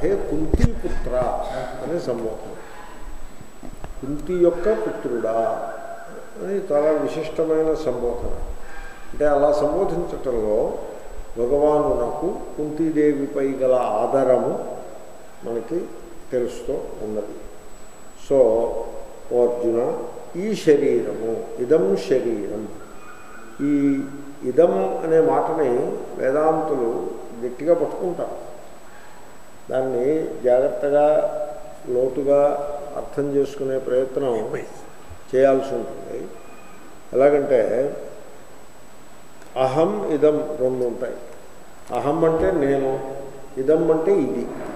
హే కుంతి పుత్ర అని సంబోధన కుంతి యొక్క పుత్రుడా అని చాలా విశిష్టమైన సంబోధన అంటే అలా సంబోధించటంలో భగవానునకు కుంతీదేవిపై గల ఆదరము మనకి తెలుస్తూ ఉన్నది సో ఓ అర్జున ఈ శరీరము ఇదం శరీరం ఈ ఇదం అనే మాటని వేదాంతులు గట్టిగా పట్టుకుంటారు దాన్ని జాగ్రత్తగా లోతుగా అర్థం చేసుకునే ప్రయత్నం చేయాల్సి ఉంటుంది ఎలాగంటే అహం ఇదం రెండు ఉంటాయి అహం అంటే నేను ఇదం అంటే ఇది